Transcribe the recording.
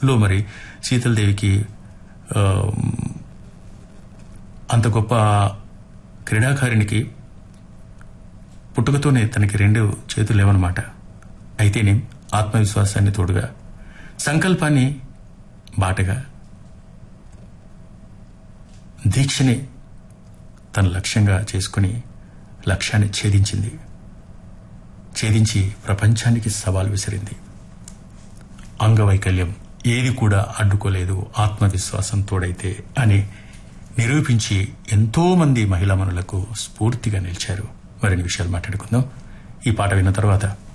లో మరి శీతలదేవికి ఆ, అంత గొప్ప క్రీడాకారిణికి పుట్టుకతోనే తనకి రెండు చేతులు లేవన్నమాట అయితేనే ఆత్మవిశ్వాసాన్ని తోడుగా సంకల్పాన్ని బాటగా దీక్షని తన లక్ష్యంగా చేసుకుని లక్ష్యాన్ని ఛేదించింది ఛేదించి ప్రపంచానికి సవాల్ విసిరింది అంగవైకల్యం ఏది కూడా అడ్డుకోలేదు ఆత్మవిశ్వాసం తోడైతే అని నిరూపించి ఎంతో మంది మహిళామణులకు స్ఫూర్తిగా నిలిచారు మరిన్ని విషయాలు మాట్లాడుకుందాం ఈ పాట విన్న తర్వాత